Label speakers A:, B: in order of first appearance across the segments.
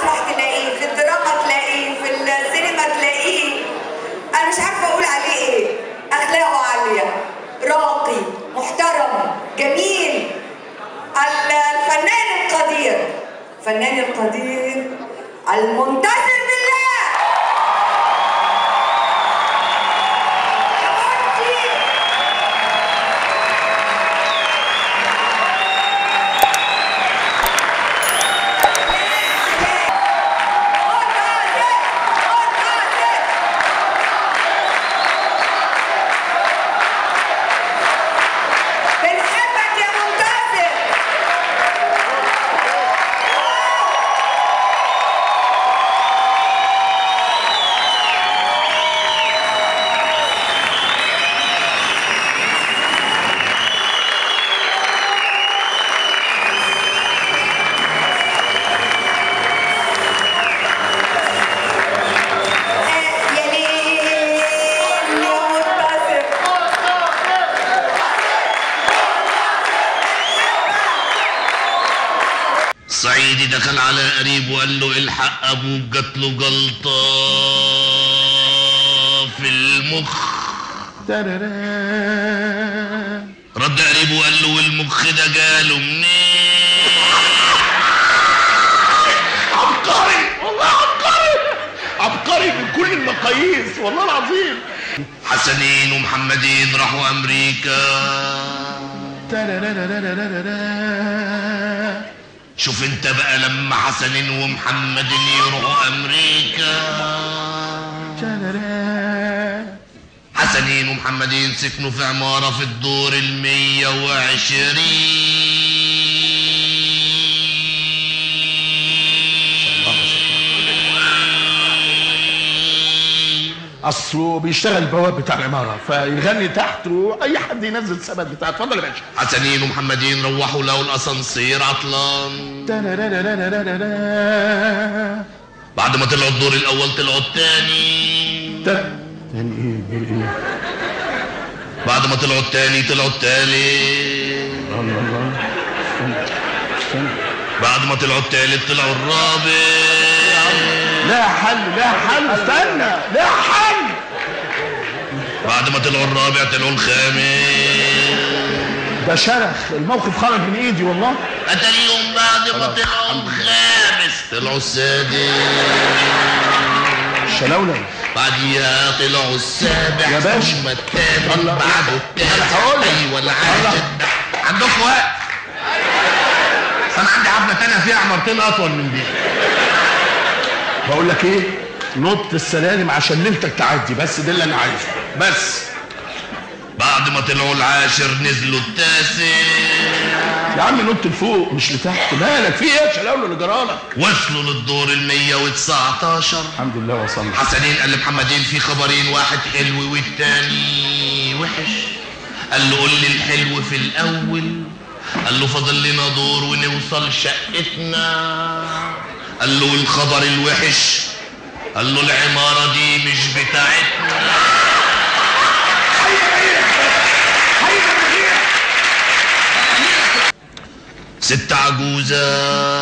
A: المسرح تلاقيه في الدراما تلاقيه في السينما تلاقيه انا مش عارفه اقول عليه ايه اخلاقه عاليه راقي محترم جميل ال- الفنان القدير الفنان القدير المنتصر بالله بنحبك يا منتصر يا ليل يا منتصر
B: صعيدي دخل على قريب وقال له الحق ابوك جات له جلطه في المخ رد قريب وقال له والمخ ده جاله منين
C: عبقري والله عبقري عبقري من كل المقاييس والله العظيم
B: حسنين ومحمدين راحوا امريكا شوف انت بقى لما حسنين ومحمدين يروحوا امريكا حسنين ومحمدين سكنوا في عمارة في الدور المية وعشرين
C: اصله بيشتغل بواب بتاع العماره فيغني تحت واي حد ينزل الثبت بتاعه اتفضل يا باشا
B: حسنين ومحمدين روحوا لقوا الاسانسير عطلان بعد ما طلعوا الدور الاول طلعوا التاني
C: تاني ايه ايه ايه
B: بعد ما طلعوا التاني طلعوا التالت
C: الله الله استنى استنى
B: بعد ما طلعوا التالت طلعوا الرابع
C: لا حل لا حل استنى لا حل
B: بعد ما طلعوا الرابع طلعوا الخامس
C: ده شرخ الموقف خرج من ايدي والله
B: اتاريهم بعد ما طلعوا الخامس طلعوا السادس
C: الشلاولة
B: بعديها طلعوا السابع
C: يا باشا.
B: ثم الثامن
C: الله.
B: بعده التاسع
C: أنا هقول لك.
B: ايوه العاشر عندكم وقت بس انا عندي حفله تانية فيها عمارتين اطول من دي
C: بقول لك ايه نط السلالم عشان ليلتك تعدي بس ده اللي انا عايزه بس
B: بعد ما طلعوا العاشر نزلوا التاسع
C: يا عم نط لفوق مش لتحت مالك في ايه يا شلاولة اللي جرالك
B: وصلوا للدور ال 119
C: الحمد لله وصلنا
B: حسنين قال لمحمدين في خبرين واحد حلو والتاني وحش قال له قول لي الحلو في الاول قال له فاضل لنا دور ونوصل شقتنا قال له والخبر الوحش قال له العمارة دي مش بتاعتنا ست عجوزة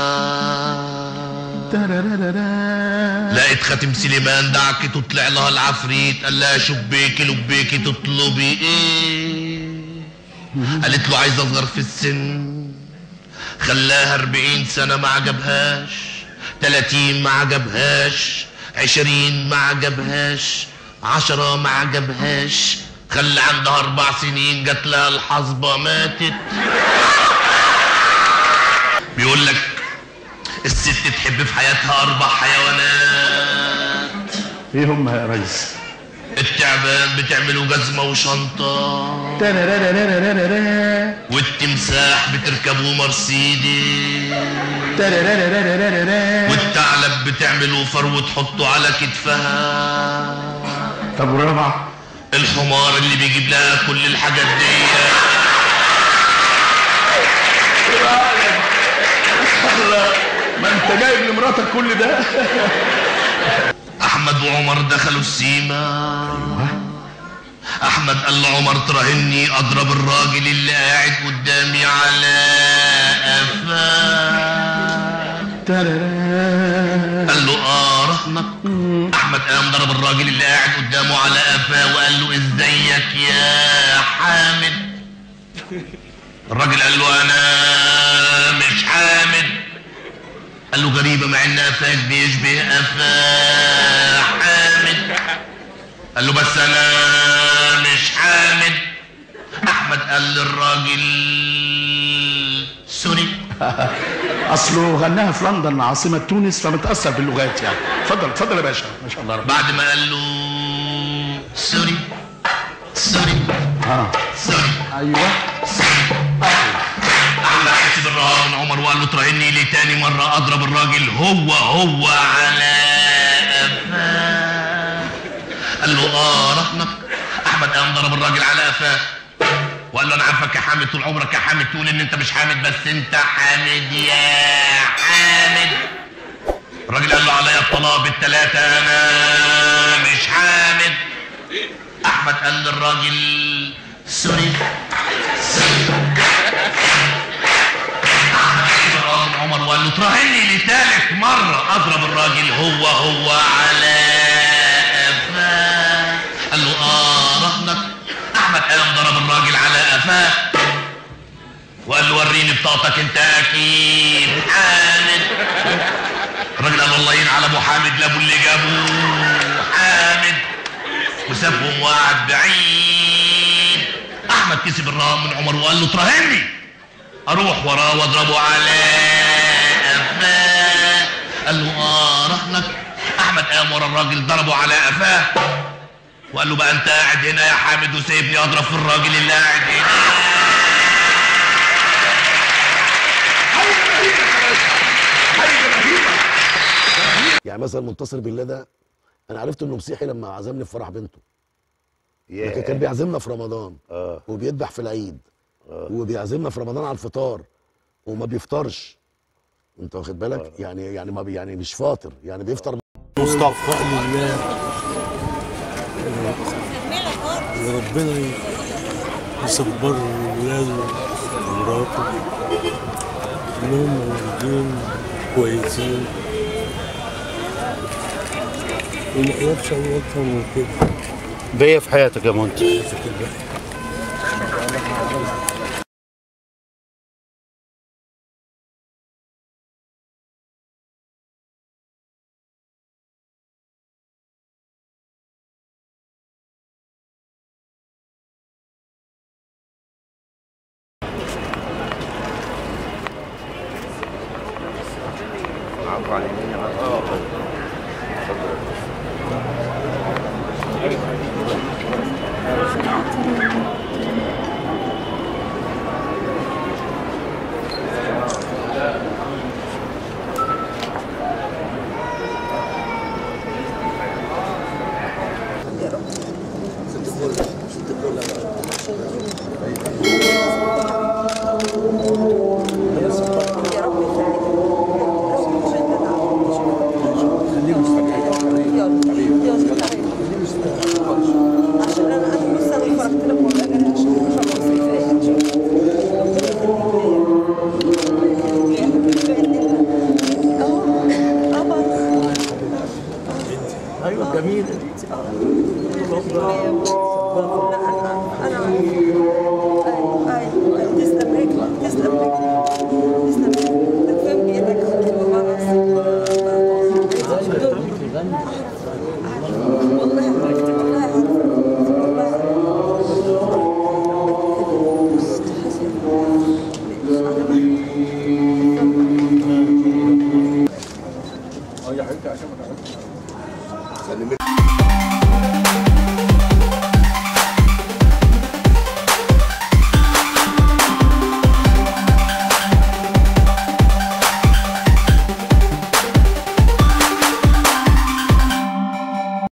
B: لقيت خاتم سليمان دعك تطلع لها العفريت قال لها شبيكي لبيكي تطلبي ايه قالت له عايز اصغر في السن خلاها أربعين سنة ما عجبهاش تلاتين ما عجبهاش عشرين ما عجبهاش عشرة ما عجبهاش خلى عندها أربع سنين جات لها الحصبة ماتت بيقول لك الست تحب في حياتها أربع حيوانات
C: ايه هم يا ريس
B: التعبان بتعمله جزمة وشنطة
C: ترارارارارارارا.
B: والتمساح بتركبه مرسيدس
C: ترارارارارارارا.
B: والثعلب بتعمله فر وتحطه على كتفها
C: طب والرابع
B: الحمار اللي بيجيب لها كل الحاجات دي
C: الله ما انت جايب لمراتك كل ده
B: احمد وعمر دخلوا السيما احمد قال لعمر تراهني اضرب الراجل اللي قاعد قدامي على قفاه
C: ترارا.
B: اراهنك احمد قام ضرب الراجل اللي قاعد قدامه على قفاه وقال له ازيك يا حامد الراجل قال له انا مش حامد قال له غريبة مع ان قفاك بيشبه قفا حامد قال له بس انا مش حامد احمد قال للراجل سوري
C: اصله غناها في لندن عاصمه تونس فمتاثر باللغات يعني اتفضل اتفضل يا باشا ما شاء الله رب.
B: بعد ما قال له سوري سوري
C: اه
B: سوري
C: ايوه
B: احمد كسب الرهان من عمر وقال له تراهني ليه تاني مره اضرب الراجل هو هو على قفاه قال له اه رهنك احمد قام ضرب الراجل على قفاه وقال له انا عارفك يا حامد طول عمرك يا حامد تقول ان انت مش حامد بس انت حامد يا حامد الراجل قال له عليا الطلاق بالتلاتة انا مش حامد احمد قال للراجل سوري احمد عمر وقال له تراهني لثالث مرة اضرب الراجل هو هو على قفاه قال له اه رهنك احمد قام ضرب الراجل على قفاه وقال له وريني بطاقتك انت اكيد حامد الراجل قال والله ينعل ابو حامد لابو اللي جابه حامد وسابهم وقعد بعيد احمد كسب الرهان من عمر وقال له تراهني اروح وراه واضربه على قفاه قال له اه رهنك احمد قام ورا الراجل ضربه على قفاه وقال له بقى انت قاعد هنا يا حامد وسايبني اضرب في الراجل اللي قاعد هنا
D: يعني مثلا منتصر بالله ده انا عرفت انه مسيحي لما عزمني في فرح بنته لكن كان بيعزمنا في رمضان
E: اه
D: وبيذبح في العيد وبيعزمنا في رمضان على الفطار وما بيفطرش انت واخد بالك يعني يعني ما بي يعني مش فاطر يعني بيفطر
F: مصطفى لله وربنا يصبر ولاده ومراته انهم موجودين كويسين وما اقدرش اقول اكتر من كده
E: بيا في حياتك يا منتج
G: عشان انا انا لسه انا فرحت لك والله انا عشان ما شاء الله في
F: ايوه جميل
G: انا ايوه ايوه تسلم رجلك تسلم رجلك تسلم رجلك تفهم بايدك والله عرفت والله عرفت والله
D: سلمت